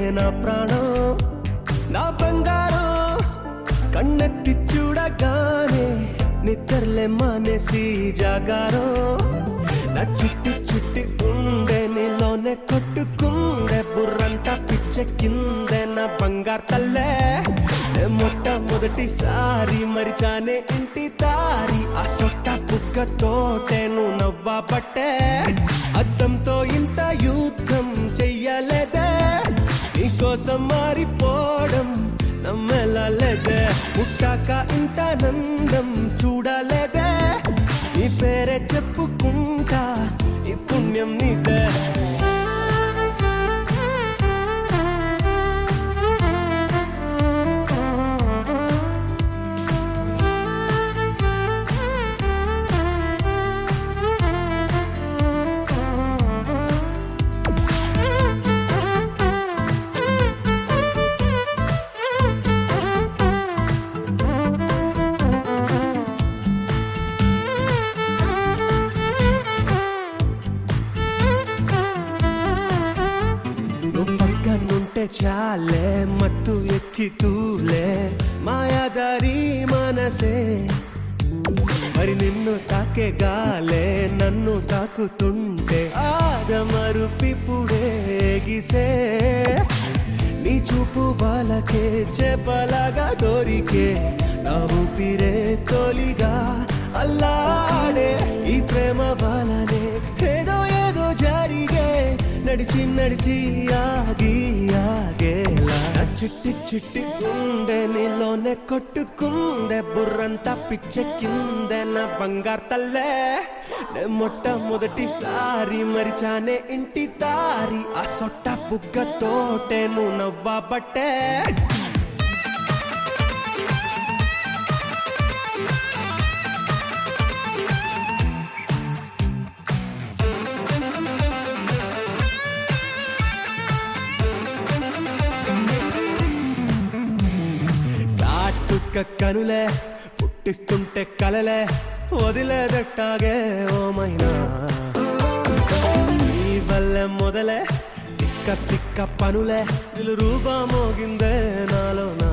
నా ప్రాణం నా బంగారం కన్నెత్తి చూడగానే నిద్రలే మానేసి జాగారం నా చుట్టి చుట్టి ఉండే నీలోనే కొట్టుకుందే బుర్రంతా పిచ్చెక్కిందే నా బంగారు తల్లే నే మొట్టమొదటిసారి మరిచానే ఇంటి దారి ఆ సొట్ట బుగ్గ తోటేను నవ్వా పట్టే అద్దంతో ఇంత యుద్ధం చెయ్యలేదే నీకోసం మారిపోవడం నమ్మలేదే పుట్టాక ఇంత నందం చూడలేదే నీ పేరే చెప్పుకుంటా ఈ పుణ్యం నీదే నువ్వు పక్కనుంటే చాలే మత్తు ఎక్కి తూలే మాయాదారి మనసే మరి నిన్ను తాకే గాలే నన్ను తాకుతుంటే ఆదమరుపిప్పుడే గిసే నీ చూపు వాళ్ళకే చేపలాగా దొరికే నా ఊపిరే తొలిగా అల్లాడే ఈ ప్రేమ వాళ్ళనే ఏదో ఏదో జరిగే నడిచి నడిచి ఆగి ఆగేలా నా చిట్టి చిట్టి గుండె నీలోనే కొట్టుకుందే బుర్రంతా పిచ్చెక్కిందే నా బంగారు తల్లే నే మొట్టమొదటిసారి మరిచానే ఇంటి దారి ఆ సొట్ట బుగ్గ తోటే నువ్వు నవ్వా బట్టే కాటుక కనులే పుట్టిస్తుంటే కలలే వదిలేదట్టాగే ఓమైనా నీ వల్లే మొదలే తిక్క తిక్క పనులే ఇల్లు రూపా మోగిందే నాలోనా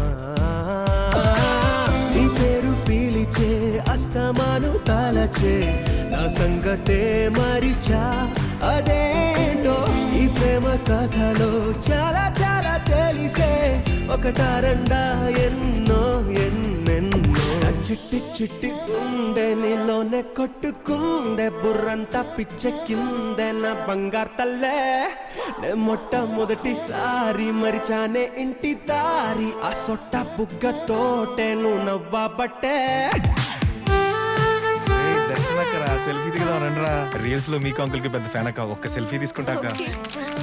నీ పేరు పీలిచే అస్తమాను తాలచే నా సంగతే మరిచా అదేంటో ఈ ప్రేమ కథలో చాలా చాలా తెలిసే ఒకటా రెండా ఎన్నో ఎన్నెన్నో నా చిట్టి చిట్టి గుండె నీలోనే కొట్టుకుందే బుర్రంతా పిచ్చెక్కిందే నా బంగారు తల్లే నే మొట్టమొదటిసారి మరిచానే ఇంటి దారి ఆ సొట్ట బుగ్గ తోటే నువ్వు నవ్వా బట్టే దర్శనక్కరా సెల్ఫీ దిగుదాం రండిరా రీల్స్ లో మీకు అంకుల్ కి పెద్ద ఫ్యాన్ అక్క ఒక్క సెల్ఫీ తీసుకుంటాక Okay.